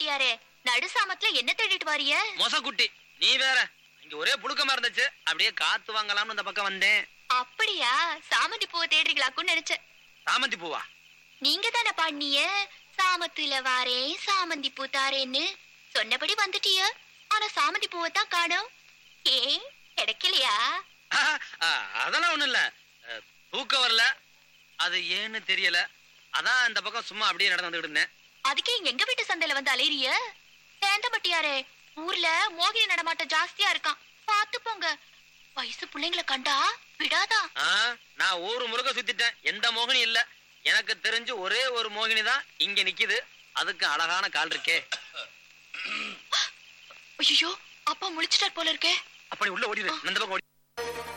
பட்டியாரே நடு சாமத்துல என்ன தேடிட்டு வாரிய மொசக்குட்டி நீ வேற இங்க ஒரே புழுக்கமா இருந்துச்சு அப்படியே காத்து வாங்கலாம்னு இந்த பக்கம் வந்தேன் அப்படியா சாமந்தி பூவை தேடுறீங்களாக்குன்னு நினைச்சேன் சாமந்தி பூவா நீங்க தானே பாடினிய சாமத்துல வாரேன் சாமந்தி பூ தாரேன்னு சொன்னபடி வந்துட்டிய ஆனா சாமந்தி பூவை தான் காணோம் ஏன் கிடைக்கலையா ஆஹா, ஆ, அதெல்லாம் ஒண்ணும் இல்ல அஹ், தூக்கம் வரல அது ஏன்னு தெரியல அதான் இந்த பக்கம் சும்மா அப்படியே நடந்து வந்துகிட்டு இருந்தேன் அதுக்கே எங்க வீட்டு சந்தையில வந்து அலையறிய சேந்தப்பட்டியாரே ஊர்ல மோகினி நடமாட்டம் ஜாஸ்தியா இருக்கான் பாத்து போங்க வயசு பிள்ளைங்களை கண்டா விடாதா ஆ, நான் ஊரு முருக சுத்திட்டேன் எந்த மோகினி இல்ல எனக்கு தெரிஞ்சு ஒரே ஒரு மோகினி தான் இங்க நிக்குது அதுக்கு அழகான கால் இருக்கே ஐயோ அப்பா முழிச்சிட்டார் போல இருக்கே அப்படி உள்ள ஓடிடு இந்த பக்கம் ஓடி